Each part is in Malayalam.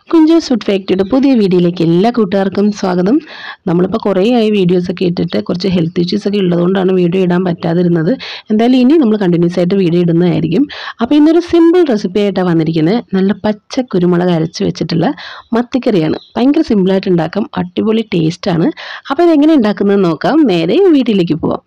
കുഞ്ചേഴ്സ് ഫുഡ് ഫാക്ടറിയുടെ പുതിയ വീഡിയോയിലേക്ക് എല്ലാ കൂട്ടുകാർക്കും സ്വാഗതം നമ്മളിപ്പോൾ കുറേ ആയി വീഡിയോസൊക്കെ ഇട്ടിട്ട് കുറച്ച് ഹെൽത്ത് ഇഷ്യൂസ് ഒക്കെ ഉള്ളതുകൊണ്ടാണ് വീഡിയോ ഇടാൻ പറ്റാതിരുന്നത് എന്തായാലും ഇനി നമ്മൾ കണ്ടിന്യൂസ് ആയിട്ട് വീഡിയോ ഇടുന്നതായിരിക്കും അപ്പോൾ ഇന്നൊരു സിമ്പിൾ റെസിപ്പി ആയിട്ടാണ് വന്നിരിക്കുന്നത് നല്ല പച്ച കുരുമുളക് അരച്ച് വെച്ചിട്ടുള്ള മത്തിക്കറിയാണ് ഭയങ്കര സിമ്പിളായിട്ട് ഉണ്ടാക്കാം അടിപൊളി ടേസ്റ്റാണ് അപ്പോൾ ഇതെങ്ങനെ ഉണ്ടാക്കുന്നത് നോക്കാം നേരെ വീട്ടിലേക്ക് പോവാം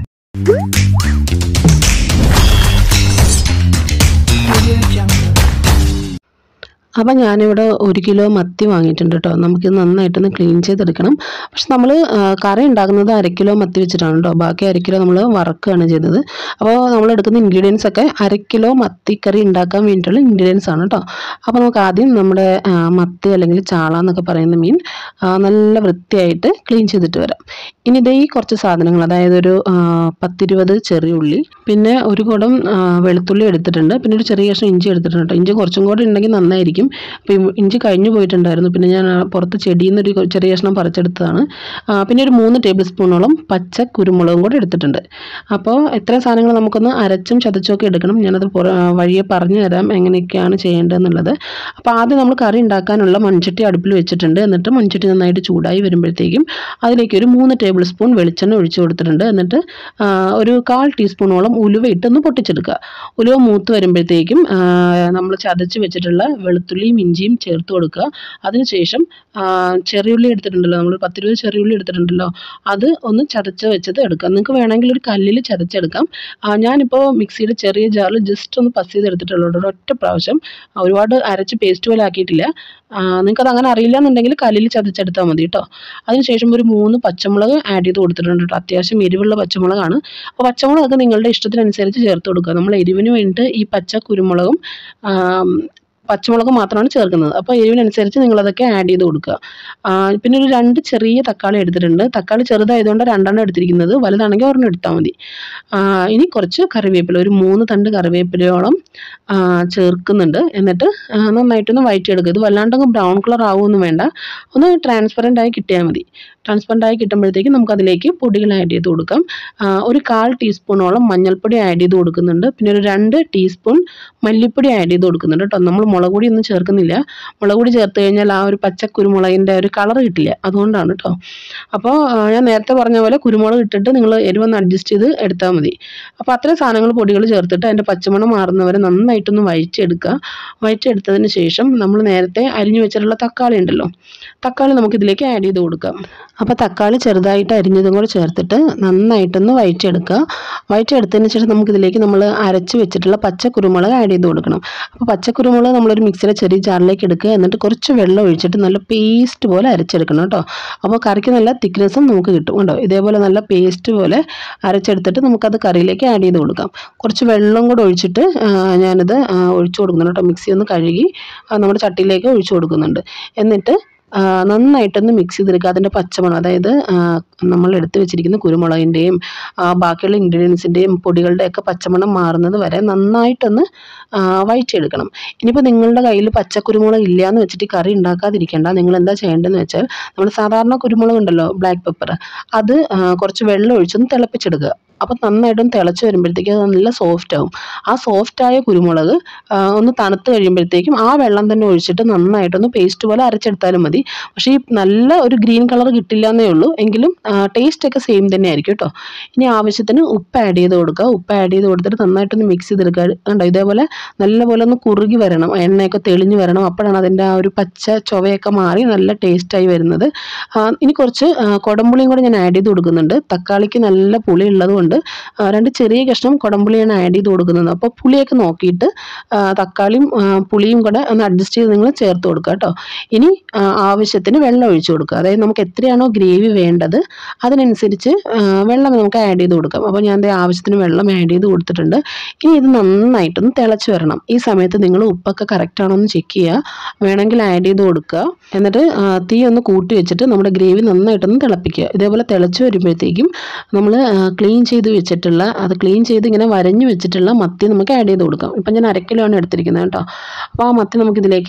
അപ്പം ഞാനിവിടെ ഒരു കിലോ മത്തി വാങ്ങിയിട്ടുണ്ട് കേട്ടോ നമുക്ക് നന്നായിട്ടൊന്ന് ക്ലീൻ ചെയ്തെടുക്കണം പക്ഷെ നമ്മൾ കറി ഉണ്ടാക്കുന്നത് അര കിലോ മത്തി വെച്ചിട്ടാണ് കേട്ടോ ബാക്കി അര കിലോ നമ്മൾ വറക്കുകയാണ് ചെയ്തത് അപ്പോൾ നമ്മൾ എടുക്കുന്ന ഇൻഗ്രീഡിയൻസ് ഒക്കെ അര കിലോ മത്തിക്കറി ഉണ്ടാക്കാൻ വേണ്ടിയിട്ടുള്ള ഇൻഗ്രീഡിയൻസ് ആണ് കേട്ടോ അപ്പോൾ നമുക്ക് ആദ്യം നമ്മുടെ ആ, മത്തി അല്ലെങ്കിൽ ചാള എന്നൊക്കെ പറയുന്ന മീൻ ആ, നല്ല വൃത്തിയായിട്ട് ക്ലീൻ ചെയ്തിട്ട് വരാം ഇനി ഇതേ ഈ കുറച്ച് സാധനങ്ങൾ അതായത് ഒരു ആ, പത്തിരുപത് ചെറിയ ഉള്ളി പിന്നെ ഒരു കുടം ആ, വെളുത്തുള്ളി എടുത്തിട്ടുണ്ട് പിന്നെ ഒരു ചെറിയ കഷ്ണം ഇഞ്ചി എടുത്തിട്ടുണ്ട് കേട്ടോ ഇഞ്ചി കുറച്ചും കൂടി ഉണ്ടെങ്കിൽ നന്നായിരിക്കും അപ്പോൾ ഈ ഇഞ്ചി കഴിഞ്ഞു പോയിട്ടുണ്ടായിരുന്നു പിന്നെ ഞാൻ ആ പുറത്ത് ചെടിയിൽ നിന്ന് ഒരു ചെറിയ കഷ്ണം പറിച്ചെടുത്തതാണ് ആ, പിന്നെ ഒരു മൂന്ന് ടേബിൾ സ്പൂണോളം പച്ച കുരുമുളകും കൂടി എടുത്തിട്ടുണ്ട് അപ്പോൾ എത്ര സാധനങ്ങൾ നമുക്കൊന്ന് അരച്ചും ചതച്ചും ഒക്കെ എടുക്കണം ഞാനത് പുറ ആ, വഴിയെ പറഞ്ഞു തരാം എങ്ങനെയൊക്കെയാണ് ചെയ്യേണ്ടതെന്നുള്ളത് അപ്പോൾ ആദ്യം നമ്മൾ കറി ഉണ്ടാക്കാനുള്ള മൺചട്ടി അടുപ്പിൽ വെച്ചിട്ടുണ്ട് എന്നിട്ട് മൺചട്ടി നന്നായിട്ട് ചൂടായി വരുമ്പോഴത്തേക്കും അതിലേക്ക് ഒരു മൂന്ന് ടേബിൾ സ്പൂൺ വെളിച്ചെണ്ണ ഒഴിച്ചു കൊടുത്തിട്ടുണ്ട് എന്നിട്ട് ആ, ഒരു കാൽ ടീസ്പൂണോളം ഉലുവ ഇട്ടൊന്ന് പൊട്ടിച്ചെടുക്കുക ഉലുവ മൂത്ത് വരുമ്പോഴത്തേക്കും നമ്മൾ ചതച്ച് വെച്ചിട്ടുള്ള വെളുത്തുള്ളിയും ഇഞ്ചിയും ചേർത്ത് കൊടുക്കുക അതിനുശേഷം ആ, ചെറിയുള്ളി എടുത്തിട്ടുണ്ടല്ലോ നമ്മൾ പത്തിരുപത് ചെറിയുള്ളി എടുത്തിട്ടുണ്ടല്ലോ അത് ഒന്ന് ചതച്ച് വെച്ചത് എടുക്കാം നിങ്ങൾക്ക് വേണമെങ്കിൽ ഒരു കല്ലിൽ ചതച്ചെടുക്കാം ആ, ഞാനിപ്പോൾ മിക്സിയുടെ ചെറിയ ജാറിൽ ജസ്റ്റ് ഒന്ന് പസ് ചെയ്തെടുത്തിട്ടുള്ളൂ കേട്ടോ. ഒറ്റ പ്രാവശ്യം ആ, ഒരുപാട് അരച്ച് പേസ്റ്റ് പോലെ ആക്കിയിട്ടില്ല നിങ്ങൾക്കത് അങ്ങനെ അറിയില്ല എന്നുണ്ടെങ്കിൽ കല്ലിൽ ചതച്ചെടുത്താൽ മതി കേട്ടോ അതിനുശേഷം ഒരു മൂന്ന് പച്ചമുളക് ആഡ് ചെയ്ത് കൊടുത്തിട്ടുണ്ട് കേട്ടോ അത്യാവശ്യം എരിവുള്ള പച്ചമുളകാണ് അപ്പോൾ പച്ചമുളകൊക്കെ നിങ്ങളുടെ ഇഷ്ടത്തിനനുസരിച്ച് ചേർത്ത് കൊടുക്കുക നമ്മൾ എരിവിന് വേണ്ടിയിട്ട് ഈ പച്ച കുരുമുളകും ആം, പച്ചമുളക് മാത്രമാണ് ചേർക്കുന്നത് അപ്പോൾ എരിവിനനുസരിച്ച് നിങ്ങളതൊക്കെ ആഡ് ചെയ്ത് കൊടുക്കുക ആ, പിന്നെ ഒരു രണ്ട് ചെറിയ തക്കാളി എടുത്തിട്ടുണ്ട് തക്കാളി ചെറുതായതുകൊണ്ട് രണ്ടെണ്ണം എടുത്തിരിക്കുന്നത് വലുതാണെങ്കിൽ ഒരെണ്ണം എടുത്താൽ മതി ആ, ഇനി കുറച്ച് കറിവേപ്പില ഒരു മൂന്ന് തണ്ട് കറിവേപ്പിലയോളം ആ, ചേർക്കുന്നുണ്ട് എന്നിട്ട് ആ, നന്നായിട്ടൊന്ന് വഴറ്റിയെടുക്കുക ഇത് വല്ലാണ്ടങ്ങ് ബ്രൗൺ കളർ ആവുമൊന്നും വേണ്ട ഒന്ന് ട്രാൻസ്പെറൻ്റ് ആയി കിട്ടിയാൽ മതി ട്രാൻസ്പെറൻ്റ് ആയി കിട്ടുമ്പോഴത്തേക്കും നമുക്ക് അതിലേക്ക് പൊടികൾ ആഡ് ചെയ്ത് കൊടുക്കാം ആ, ഒരു കാൽ ടീസ്പൂണോളം മഞ്ഞൾപ്പൊടി ആഡ് ചെയ്ത് കൊടുക്കുന്നുണ്ട് പിന്നെ ഒരു രണ്ട് ടീസ്പൂൺ മല്ലിപ്പൊടി ആഡ് ചെയ്ത് കൊടുക്കുന്നുണ്ട് കേട്ടോ നമ്മൾ മുളക് പൊടി ഒന്നും ചേർക്കുന്നില്ല മുളക് പൊടി ചേർത്ത് കഴിഞ്ഞാൽ ആ ഒരു പച്ച കുരുമുളകിൻ്റെ ഒരു കളർ കിട്ടില്ല അതുകൊണ്ടാണ് കേട്ടോ അപ്പോൾ ആ, ഞാൻ നേരത്തെ പറഞ്ഞ പോലെ കുരുമുളക് ഇട്ടിട്ട് നിങ്ങൾ എരിവൊന്ന് അഡ്ജസ്റ്റ് ചെയ്ത് എടുത്താൽ മതി അപ്പോൾ അത്രയും സാധനങ്ങൾ പൊടികൾ ചേർത്തിട്ട് അതിൻ്റെ പച്ചമണം മാറുന്നവരെ നന്നായിട്ടൊന്ന് വഴറ്റിയെടുക്കുക വഴറ്റിയെടുത്തതിന് ശേഷം നമ്മൾ നേരത്തെ അരിഞ്ഞു വെച്ചിട്ടുള്ള തക്കാളി ഉണ്ടല്ലോ തക്കാളി നമുക്ക് ഇതിലേക്ക് ആഡ് ചെയ്ത് കൊടുക്കാം അപ്പോൾ തക്കാളി ചെറുതായിട്ട് അരിഞ്ഞതും കൂടെ ചേർത്തിട്ട് നന്നായിട്ടൊന്ന് വഴറ്റിയെടുക്കുക വഴറ്റിയെടുത്തതിന് ശേഷം നമുക്കിതിലേക്ക് നമ്മൾ അരച്ച് വെച്ചിട്ടുള്ള പച്ച കുരുമുളക് ആഡ് ചെയ്ത് കൊടുക്കണം അപ്പോൾ പച്ച കുരുമുളക് നമ്മളൊരു മിക്സിയുടെ ചെറിയ ജാറിലേക്ക് എടുക്കുക എന്നിട്ട് കുറച്ച് വെള്ളം ഒഴിച്ചിട്ട് നല്ല പേസ്റ്റ് പോലെ അരച്ചെടുക്കണം കേട്ടോ അപ്പോൾ കറിക്ക് നല്ല തിക്നെസ്സും നമുക്ക് കിട്ടും കേട്ടോ ഇതേപോലെ നല്ല പേസ്റ്റ് പോലെ അരച്ചെടുത്തിട്ട് നമുക്കത് കറിയിലേക്ക് ആഡ് ചെയ്ത് കൊടുക്കാം കുറച്ച് വെള്ളം കൂടെ ഒഴിച്ചിട്ട് ആ, ഞാനിത് ആ, ഒഴിച്ചു കൊടുക്കുന്നുണ്ട് കേട്ടോ മിക്സി ഒന്ന് കഴുകി ആ, നമ്മുടെ ചട്ടിയിലേക്ക് ഒഴിച്ചു കൊടുക്കുന്നുണ്ട് എന്നിട്ട് ആ, നന്നായിട്ടൊന്ന് മിക്സ് ചെയ്തെടുക്കുക അതിൻ്റെ പച്ചമണം അതായത് ആ, നമ്മൾ എടുത്ത് വെച്ചിരിക്കുന്ന കുരുമുളകിൻ്റെയും ബാക്കിയുള്ള ഇൻഗ്രീഡിയൻസിൻ്റെയും പൊടികളുടെയൊക്കെ പച്ചമണം മാറുന്നത് വരെ നന്നായിട്ടൊന്ന് ആ, വഴറ്റിയെടുക്കണം ഇനിയിപ്പോൾ നിങ്ങളുടെ കയ്യിൽ പച്ചക്കുരുമുളക് ഇല്ല എന്ന് വെച്ചിട്ട് ഈ കറി ഉണ്ടാക്കാതിരിക്കേണ്ട നിങ്ങൾ എന്താ ചെയ്യേണ്ടതെന്ന് വെച്ചാൽ നമ്മൾ സാധാരണ കുരുമുളക് ഉണ്ടല്ലോ ബ്ലാക്ക് പെപ്പർ അത് ആ, കുറച്ച് വെള്ളം ഒഴിച്ചൊന്ന് തിളപ്പിച്ചെടുക്കുക അപ്പോൾ നന്നായിട്ടും തിളച്ച് വരുമ്പോഴത്തേക്കും അത് നല്ല സോഫ്റ്റ് ആവും ആ സോഫ്റ്റായ കുരുമുളക് ആ, ഒന്ന് തണുത്ത് കഴിയുമ്പോഴത്തേക്കും ആ വെള്ളം തന്നെ ഒഴിച്ചിട്ട് നന്നായിട്ടൊന്ന് പേസ്റ്റ് പോലെ അരച്ചെടുത്താലും മതി പക്ഷേ ഈ നല്ല ഒരു ഗ്രീൻ കളർ കിട്ടില്ല എന്നേ ഉള്ളൂ എങ്കിലും ടേസ്റ്റ് ഒക്കെ സെയിം തന്നെ ആയിരിക്കും കേട്ടോ ഇനി ആവശ്യത്തിന് ഉപ്പ് ആഡ് ചെയ്ത് കൊടുക്കുക ഉപ്പ് ആഡ് ചെയ്ത് കൊടുത്തിട്ട് നന്നായിട്ടൊന്ന് മിക്സ് ചെയ്തെടുക്കുക കണ്ടോ ഇതേപോലെ നല്ലപോലെ ഒന്ന് കുറുകി വരണം എണ്ണയൊക്കെ തെളിഞ്ഞ് വരണം അപ്പോഴാണ് അതിൻ്റെ ആ ഒരു പച്ച ചൊവയൊക്കെ മാറി നല്ല ടേസ്റ്റായി വരുന്നത് ആ, ഇനി കുറച്ച് ആ, കുടംപുളിയും കൂടെ ഞാൻ ആഡ് ചെയ്ത് കൊടുക്കുന്നുണ്ട് തക്കാളിക്ക് നല്ല പുളി ഉള്ളതുകൊണ്ട് ആ, രണ്ട് ചെറിയ കഷ്ണം കുടംപുളിയാണ് ആഡ് ചെയ്ത് കൊടുക്കുന്നത് അപ്പോൾ പുളിയൊക്കെ നോക്കിയിട്ട് ആ, തക്കാളിയും ആ, പുളിയും കൂടെ ഒന്ന് അഡ്ജസ്റ്റ് ചെയ്ത് നിങ്ങൾ ചേർത്ത് കൊടുക്കുക കേട്ടോ ഇനി ആ, ആവശ്യത്തിന് വെള്ളം ഒഴിച്ചു കൊടുക്കുക അതായത് നമുക്ക് എത്രയാണോ ഗ്രേവി വേണ്ടത് അതിനനുസരിച്ച് ആ, വെള്ളം നമുക്ക് ആഡ് ചെയ്ത് കൊടുക്കാം അപ്പോൾ ഞാൻ ദേ ആവശ്യത്തിന് വെള്ളം ആഡ് ചെയ്ത് കൊടുത്തിട്ടുണ്ട് ഇനി ഇത് നന്നായിട്ടൊന്ന് തിളച്ച് വരണം ഈ സമയത്ത് നിങ്ങൾ ഉപ്പൊക്കെ കറക്റ്റ് ആണോ എന്ന് ചെക്ക് ചെയ്യുക വേണമെങ്കിൽ ആഡ് ചെയ്ത് കൊടുക്കുക എന്നിട്ട് ആ, തീ ഒന്ന് കൂട്ടി വെച്ചിട്ട് നമ്മുടെ ഗ്രേവി നന്നായിട്ടൊന്ന് തിളപ്പിക്കുക ഇതേപോലെ തിളച്ച് വരുമ്പോഴത്തേക്കും നമ്മൾ ക്ലീൻ ചെയ്ത് വെച്ചിട്ടുള്ള അത് ക്ലീൻ ചെയ്ത് ഇങ്ങനെ വരഞ്ഞു വെച്ചിട്ടുള്ള മത്തി നമുക്ക് ആഡ് ചെയ്ത് കൊടുക്കാം ഇപ്പം ഞാൻ അര കിലോ ആണ് എടുത്തിരിക്കുന്നത് കേട്ടോ അപ്പോൾ ആ മത്തി നമുക്കിതിലേക്ക്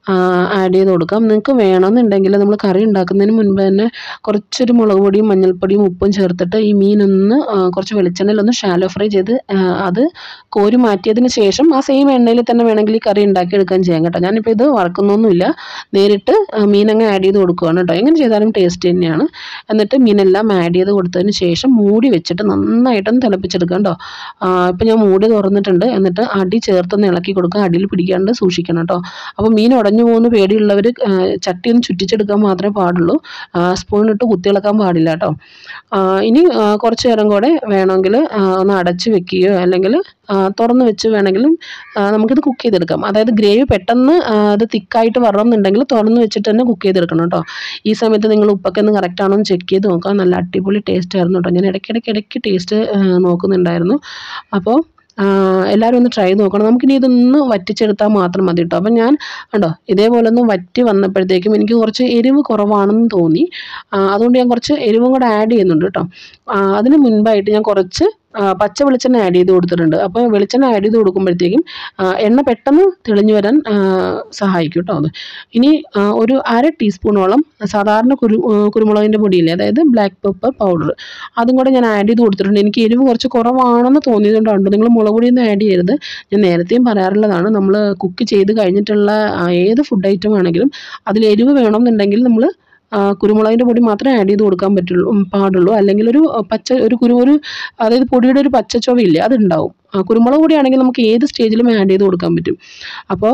ആഡ് ചെയ്ത് കൊടുക്കാം നിങ്ങൾക്ക് വേണമെന്നുണ്ടെങ്കിൽ നമ്മൾ കറി ഉണ്ടാക്കുന്നതിന് മുൻപ് തന്നെ കുറച്ചൊരു മുളക് പൊടിയും മഞ്ഞൾപ്പൊടിയും ഉപ്പും ചേർത്തിട്ട് ഈ മീനൊന്ന് ആ, കുറച്ച് വെളിച്ചെണ്ണയിലൊന്ന് ഷാലോ ഫ്രൈ ചെയ്ത് ആ, അത് കോരി മാറ്റിയതിന് ശേഷം ആ സെയിം എണ്ണയിൽ തന്നെ വേണമെങ്കിൽ ഈ കറി ഉണ്ടാക്കിയെടുക്കാൻ ചെയ്യാം കേട്ടോ ഞാനിപ്പോൾ ഇത് വറക്കുന്നൊന്നുമില്ല നേരിട്ട് ആ, മീനങ്ങ് ആഡ് ചെയ്ത് കൊടുക്കുകയാണ് കേട്ടോ എങ്ങനെ ചെയ്താലും ടേസ്റ്റ് തന്നെയാണ് എന്നിട്ട് മീനെല്ലാം ആഡ് ചെയ്ത് കൊടുത്തതിന് ശേഷം മൂടി വെച്ചിട്ട് നന്നായിട്ടൊന്ന് തിളപ്പിച്ചെടുക്കാം കേട്ടോ ഇപ്പം ഞാൻ മൂടി തുറന്നിട്ടുണ്ട് എന്നിട്ട് അടി ചേർത്തൊന്ന് ഇളക്കി കൊടുക്കുക അടിയിൽ പിടിക്കാണ്ട് സൂക്ഷിക്കണം കേട്ടോ അപ്പോൾ മീൻ ഉടഞ്ഞു പോകുന്ന പേടിയുള്ളവർ ചട്ടി ഒന്ന് ചുറ്റിച്ചെടുക്കാൻ മാത്രമേ പാടുള്ളൂ സ്പൂണിട്ട് കുത്തിയിളക്കാൻ പാടില്ല കേട്ടോ ആ, ഇനി ആ, കുറച്ച് നേരം കൂടെ വേണമെങ്കിൽ ആ, ഒന്ന് അടച്ച് വെക്കുകയോ അല്ലെങ്കിൽ ആ, തുറന്ന് വെച്ച് വേണമെങ്കിലും ആ, നമുക്കിത് കുക്ക് ചെയ്തെടുക്കാം അതായത് ഗ്രേവി പെട്ടെന്ന് ആ, അത് തിക്കായിട്ട് വരണമെന്നുണ്ടെങ്കിൽ തുറന്ന് വെച്ചിട്ട് തന്നെ കുക്ക് ചെയ്തെടുക്കണം കേട്ടോ ഈ സമയത്ത് നിങ്ങൾ ഉപ്പൊക്കെ ഒന്ന് കറക്റ്റ് ആണോ എന്ന് ചെക്ക് ചെയ്ത് നോക്കാം നല്ല അടിപൊളി ടേസ്റ്റ് ആയിരുന്നു കേട്ടോ ഞാൻ ഇടയ്ക്കിടയ്ക്ക് ഇടയ്ക്ക് ടേസ്റ്റ് നോക്കുന്നുണ്ടായിരുന്നു അപ്പോൾ എല്ലാവരും ഒന്ന് ട്രൈ നോക്കണം നമുക്കിനി ഇതൊന്ന് വറ്റിച്ചെടുത്താൽ മാത്രം മതി കേട്ടോ അപ്പം ഞാൻ കണ്ടോ ഇതേപോലെ ഒന്ന് വറ്റി വന്നപ്പോഴത്തേക്കും എനിക്ക് കുറച്ച് എരിവ് കുറവാണെന്ന് തോന്നി ആ, അതുകൊണ്ട് ഞാൻ കുറച്ച് എരിവും കൂടെ ആഡ് ചെയ്യുന്നുണ്ട് കേട്ടോ ആ, അതിന് മുൻപായിട്ട് ഞാൻ കുറച്ച് ആ, പച്ച വെളിച്ചെണ്ണ ആഡ് ചെയ്ത് കൊടുത്തിട്ടുണ്ട് അപ്പോൾ വെളിച്ചെണ്ണ ആഡ് ചെയ്ത് കൊടുക്കുമ്പോഴത്തേക്കും ആ, എണ്ണ പെട്ടെന്ന് തെളിഞ്ഞു വരാൻ ആ, സഹായിക്കും കേട്ടോ അത് ഇനി ആ, ഒരു അര ടീസ്പൂണോളം സാധാരണ കുരു ആ, കുരുമുളകിൻ്റെ പൊടിയില്ലേ അതായത് ബ്ലാക്ക് പെപ്പർ പൗഡർ അതും കൂടെ ഞാൻ ആഡ് ചെയ്ത് കൊടുത്തിട്ടുണ്ട് എനിക്ക് എരിവ് കുറച്ച് കുറവാണെന്ന് തോന്നിയതുകൊണ്ടാണ് നിങ്ങൾ മുളക് പൊടിയൊന്നും ആഡ് ചെയ്യരുത് ഞാൻ നേരത്തെയും പറയാറുള്ളതാണ് നമ്മൾ കുക്ക് ചെയ്ത് കഴിഞ്ഞിട്ടുള്ള ആ, ഏത് ഫുഡ് ഐറ്റം ആണെങ്കിലും അതിൽ എരിവ് വേണമെന്നുണ്ടെങ്കിൽ നമ്മൾ കുരുമുളകിൻ്റെ പൊടി മാത്രമേ ആഡ് ചെയ്ത് കൊടുക്കാൻ പറ്റുള്ളൂ ഉം, പാടുള്ളൂ അല്ലെങ്കിൽ ഒരു ആ, പച്ച ഒരു കുരു ഒരു അതായത് പൊടിയുടെ ഒരു പച്ച ചുവയില്ലേ അതുണ്ടാവും ആ, കുരുമുളക് പൊടിയാണെങ്കിൽ നമുക്ക് ഏത് സ്റ്റേജിലും ആഡ് ചെയ്ത് കൊടുക്കാൻ പറ്റും അപ്പോൾ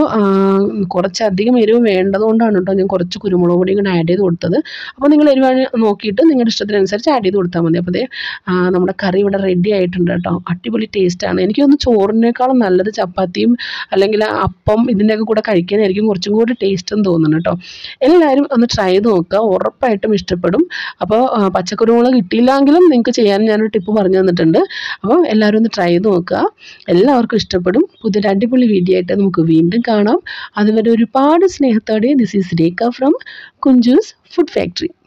കുറച്ചധികം എരിവ് വേണ്ടതുകൊണ്ടാണ് കേട്ടോ ഞാൻ കുറച്ച് കുരുമുളക് പൊടിയും കൂടെ ആഡ് ചെയ്ത് കൊടുത്തത് അപ്പോൾ നിങ്ങൾ എരിവ് നോക്കിയിട്ട് നിങ്ങളുടെ ഇഷ്ടത്തിനനുസരിച്ച് ആഡ് ചെയ്ത് കൊടുത്താൽ മതി അപ്പോൾ ദേ ആ, നമ്മുടെ കറി ഇവിടെ റെഡി ആയിട്ടുണ്ട് കേട്ടോ അടിപൊളി ടേസ്റ്റാണ് എനിക്ക് തോന്നുന്നു ചോറിനേക്കാളും നല്ലത് ചപ്പാത്തിയും അല്ലെങ്കിൽ അപ്പം ഇതിൻ്റെയൊക്കെ കൂടെ കഴിക്കാനായിരിക്കും കുറച്ചും കൂടി ടേസ്റ്റ് എന്ന് തോന്നുന്നു കേട്ടോ എല്ലാവരും ഒന്ന് ട്രൈ ചെയ്ത് നോക്കുക ഉറപ്പായിട്ടും ഇഷ്ടപ്പെടും അപ്പോൾ ആ, പച്ചക്കുരുമുളക് കിട്ടിയില്ലെങ്കിലും നിങ്ങൾക്ക് ചെയ്യാൻ ഞാനൊരു ടിപ്പ് പറഞ്ഞു തന്നിട്ടുണ്ട് അപ്പോൾ എല്ലാവരും ഒന്ന് ട്രൈ ചെയ്ത് നോക്കുക എല്ലാവർക്കും ഇഷ്ടപ്പെടും പുതിയൊരു അടിപൊളി വീഡിയോ ആയിട്ട് നമുക്ക് വീണ്ടും കാണാം അതുവരെ ഒരുപാട് സ്നേഹത്തോടെ this is Rekha from Kunjoos food factory